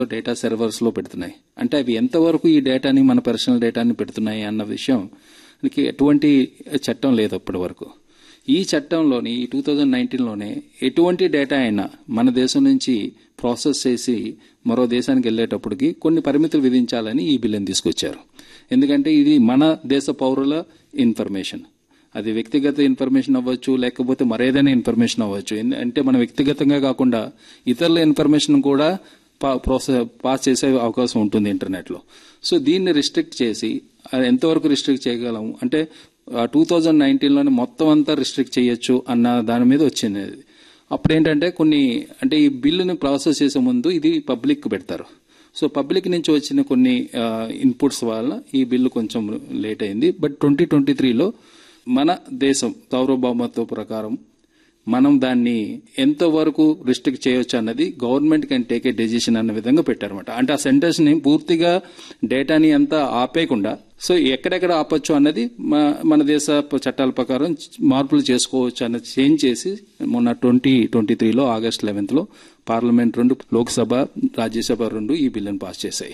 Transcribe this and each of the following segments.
Data సర్వర్స్లో పెడుతున్నాయి అంటే అవి ఎంతవరకు ఈ డేటాని మన పర్సనల్ డేటాని పెడుతున్నాయి అన్న విషయం మనకి ఎటువంటి చట్టం లేదు అప్పటి వరకు ఈ చట్టంలోని ఈ టూ థౌజండ్ నైన్టీన్లోనే ఎటువంటి డేటా అయినా మన దేశం నుంచి ప్రాసెస్ చేసి మరో దేశానికి వెళ్ళేటప్పటికి కొన్ని పరిమితులు విధించాలని ఈ బిల్లుని తీసుకొచ్చారు ఎందుకంటే ఇది మన దేశ పౌరుల ఇన్ఫర్మేషన్ అది వ్యక్తిగత ఇన్ఫర్మేషన్ అవ్వచ్చు లేకపోతే మరేదైనా ఇన్ఫర్మేషన్ అవ్వచ్చు ఎందు- అంటే మన వ్యక్తిగతంగా కాకుండా ఇతరుల ఇన్ఫర్మేషన్ కూడా పా- ప్రాసెస్ పాస్ చేసే అవకాశం ఉంటుంది ఇంటర్నెట్లో సో దీన్ని రిస్ట్రిక్ట్ చేసి అది ఎంతవరకు రిస్ట్రిక్ట్ చేయగలం అంటే టూ థౌజండ్ నైన్టీన్లోనే మొత్తం అంతా రిస్ట్రిక్ట్ చేయొచ్చు అన్న దాని మీద వచ్చింది అది. అప్పుడు ఏంటంటే కొన్ని అంటే ఈ బిల్లుని ప్రాసెస్ చేసే ముందు ఇది పబ్లిక్ పెడతారు సో పబ్లిక్ నుంచి వచ్చిన కొన్ని ఇన్పుట్స్ వల్ల ఈ బిల్లు కొంచెం లేట్ అయింది బట్ ట్వంటీ ట్వంటీ త్రీలో మన దేశం సార్వభౌమత్వ ప్రకారం మనం దాన్ని ఎంతవరకు రిస్ట్రిక్ట్ చేయొచ్చు అన్నది government can take a decision అన్న విధంగా పెట్టారన్నమాట అంటే ఆ సెంటర్స్ ని పూర్తిగా డేటాని అంతా ఆపేయకుండా సో ఎక్కడెక్కడ ఆపొచ్చు అన్నది మ- మన దేశ చట్టాల ప్రకారం మార్పులు చేసుకోవచ్చు అన్నది చేంజ్ చేసి మొన్న ట్వంటీ ట్వంటీ త్రీలో ఆగస్ట్ లెవెన్త్ లో పార్లమెంట్ రెండు లోక్సభ రాజ్యసభ రెండు ఈ బిల్లును పాస్ చేశాయి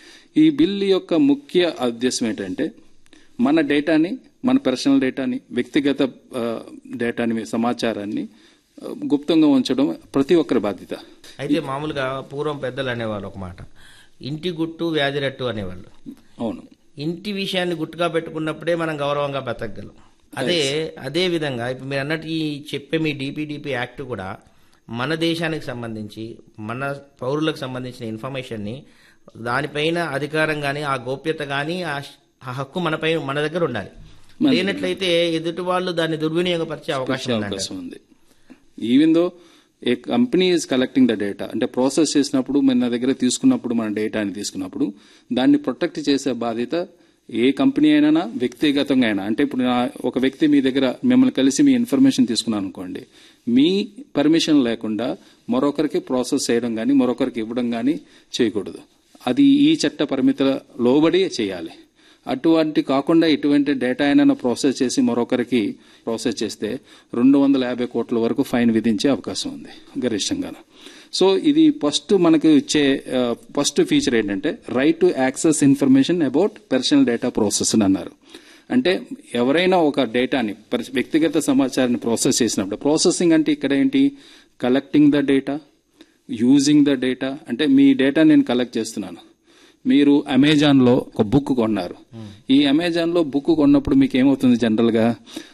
ఈ బిల్లు యొక్క ముఖ్య ఉద్దేశం ఏంటంటే మన డేటాని మన పర్సనల్ డేటాని వ్యక్తిగత ఆ, డేటాని సమాచారాన్ని ఆ, గుప్తంగా ఉంచడం ప్రతి ఒక్కరి బాధ్యత అయితే మామూలుగా పూర్వం పెద్దలు అనేవాళ్ళు ఒక మాట ఇంటి గుట్టు వ్యాధిరట్టు అనేవాళ్ళు అవును ఇంటి విషయాన్ని గుట్టుగా పెట్టుకున్నప్పుడే మనం గౌరవంగా బతకగలం అదే అదే విధంగా ఇప్పుడు మీరు అన్నట్టు ఈ చెప్పే మీ డిపిడిపి యాక్ట్ కూడా మన దేశానికి సంబంధించి మన పౌరులకు సంబంధించిన ఇన్ఫర్మేషన్ని దానిపైన అధికారం కానీ ఆ గోప్యత కానీ ఆ శ్- ఆ హక్కు మనపై మన దగ్గర ఉండాలి లేనట్లయితే ఎదుటి వాళ్ళు దాన్ని దుర్వినియోగపరిచే అవకాశం ఉందండి అవకాశం ఉంది even though a company is collecting the data అంటే ప్రాసెస్ చేసినప్పుడు మన దగ్గర తీసుకున్నప్పుడు మన డేటాని తీసుకున్నప్పుడు దాన్ని ప్రొటెక్ట్ చేసే బాధ్యత ఏ కంపెనీ అయినా వ్యక్తిగతంగా అయినా అంటే ఇప్పుడు నా- ఒక వ్యక్తి మీ దగ్గర మిమ్మల్ని కలిసి మీ ఇన్ఫర్మేషన్ తీసుకున్నాను అనుకోండి మీ పర్మిషన్ లేకుండా మరొకరికి ప్రాసెస్ చేయడం కానీ మరొకరికి ఇవ్వడం కానీ చేయకూడదు అది ఈ చట్ట పరిమితుల లోబడి చేయాలి అటువంటి కాకుండా ఇటువంటి డేటా అయినా ప్రాసెస్ చేసి మరొకరికి ప్రాసెస్ చేస్తే రెండు వందల యాభై కోట్ల వరకు ఫైన్ విధించే అవకాశం ఉంది గరిష్టంగా సో ఇది ఫస్ట్ మనకు ఇచ్చే ఫస్ట్ ఫీచర్ ఏంటంటే right to access information about personal data process అని అన్నారు అంటే ఎవరైనా ఒక డేటాని పరి- వ్యక్తిగత సమాచారాన్ని ప్రాసెస్ చేసినప్పుడు ప్రాసెసింగ్ అంటే ఇక్కడ ఏంటి collecting the data using the data అంటే మీ డేటా నేను కలెక్ట్ చేస్తున్నాను మీరు అమెజాన్ లో ఒక బుక్ కొన్నారు ఈ అమెజాన్ లో బుక్ కొన్నప్పుడు మీకు ఏమవుతుంది జనరల్ గా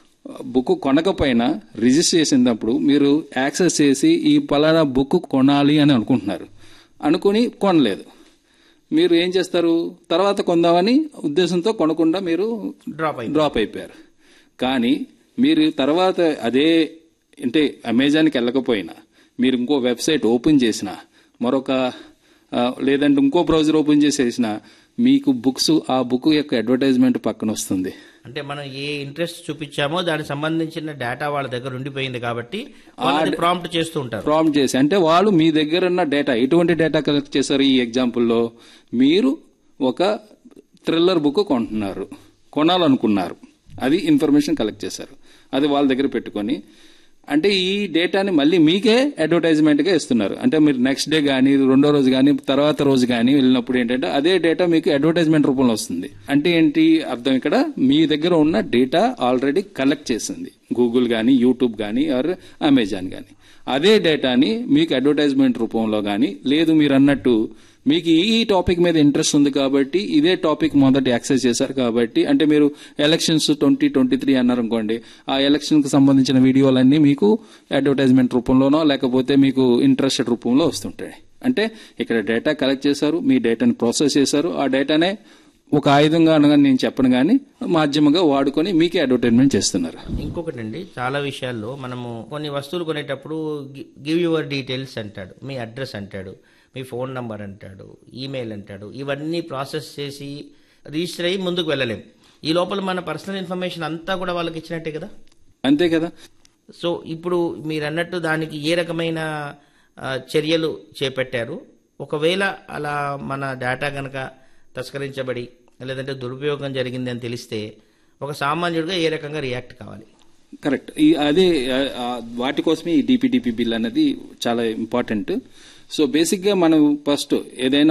బుక్ కొనకపోయినా రిజిస్టర్ చేసినప్పుడు మీరు యాక్సెస్ చేసి ఈ పలానా బుక్ కొనాలి అని అనుకుంటున్నారు అనుకుని కొనలేదు మీరు ఏం చేస్తారు తర్వాత కొందామని ఉద్దేశంతో కొనకుండా మీరు డ్రాప్ అయింది డ్రాప్ అయిపోయారు కానీ మీరు తర్వాత అదే అంటే అమెజాన్కి వెళ్ళకపోయినా మీరు ఇంకో వెబ్సైట్ ఓపెన్ చేసినా మరొక ఆ, లేదంటే ఇంకో బ్రౌజర్ ఓపెన్ చేసేసిన మీకు బుక్స్ ఆ బుక్ యొక్క అడ్వర్టైజ్మెంట్ పక్కన వస్తుంది అంటే మనం ఏ ఇంట్రెస్ట్ చూపించామో దానికి సంబంధించిన డేటా వాళ్ళ దగ్గర ఉండిపోయింది కాబట్టి వాళ్ళని ప్రాంప్ట్ చేస్తూ ఉంటారు ప్రాంప్ట్ చేసి అంటే వాళ్ళు మీ దగ్గర ఉన్న డేటా ఎటువంటి డేటా కలెక్ట్ చేశారు ఈ ఎగ్జాంపుల్లో మీరు ఒక థ్రిల్లర్ బుక్ కొంటున్నారు కొనాలనుకున్నారు అది ఇన్ఫర్మేషన్ కలెక్ట్ చేశారు అది వాళ్ళ దగ్గర పెట్టుకొని అంటే ఈ డేటాని మళ్ళీ మీకే అడ్వర్టైజ్మెంట్ గా ఇస్తున్నారు అంటే మీరు నెక్స్ట్ డే కానీ రెండో రోజు కానీ తర్వాత రోజు కానీ వెళ్ళినప్పుడు ఏంటంటే అదే డేటా మీకు అడ్వర్టైజ్మెంట్ రూపంలో వస్తుంది అంటే ఏంటి అర్థం ఇక్కడ మీ దగ్గర ఉన్న డేటా ఆల్రెడీ కలెక్ట్ చేసింది గూగుల్ కానీ యూట్యూబ్ కానీ ఆర్ అమెజాన్ కానీ అదే డేటాని మీకు అడ్వర్టైజ్మెంట్ రూపంలో కానీ లేదు మీరు అన్నట్టు మీకు ఈ టాపిక్ మీద ఇంట్రెస్ట్ ఉంది కాబట్టి ఇదే టాపిక్ మొదట యాక్సెస్ చేశారు కాబట్టి అంటే మీరు ఎలక్షన్స్ ట్వంటీ ట్వంటీ త్రీ అన్నారు అనుకోండి ఆ ఎలక్షన్ కు సంబంధించిన వీడియోలన్నీ మీకు అడ్వర్టైజ్మెంట్ రూపంలోనో లేకపోతే మీకు ఇంట్రెస్టెడ్ రూపంలో వస్తుంటాయి అంటే ఇక్కడ డేటా కలెక్ట్ చేశారు మీ డేటాని ప్రాసెస్ చేశారు ఆ డేటానే ఒక ఆయుధంగా అనగా నేను చెప్పను కానీ మాధ్యమంగా వాడుకొని మీకే అడ్వర్టైజ్మెంట్ చేస్తున్నారు ఇంకొకటి అండి చాలా విషయాల్లో మనము కొన్ని వస్తువులు కొనేటప్పుడు గివ్ యువర్ డీటెయిల్స్ అంటాడు మీ అడ్రస్ అంటాడు మీ ఫోన్ నంబర్ అంటాడు ఈమెయిల్ అంటాడు ఇవన్నీ ప్రాసెస్ చేసి రిజిస్టర్ అయ్యి ముందుకు వెళ్ళలేం ఈ లోపల మన పర్సనల్ ఇన్ఫర్మేషన్ అంతా కూడా వాళ్ళకి ఇచ్చినట్టే కదా అంతే కదా సో ఇప్పుడు మీరు అన్నట్టు దానికి ఏ రకమైన ఆ, చర్యలు చేపట్టారు ఒకవేళ అలా మన డేటా కనుక తస్కరించబడి లేదంటే దురుపయోగం జరిగింది అని తెలిస్తే ఒక సామాన్యుడిగా ఏ రకంగా రియాక్ట్ కావాలి కరెక్ట్ ఈ అదే ఆ, ఆ, వాటి కోసమే ఈ డిపిడిపి బిల్ అనేది చాలా ఇంపార్టెంట్ సో బేసిక్ గా మనం ఫస్ట్ ఏదైనా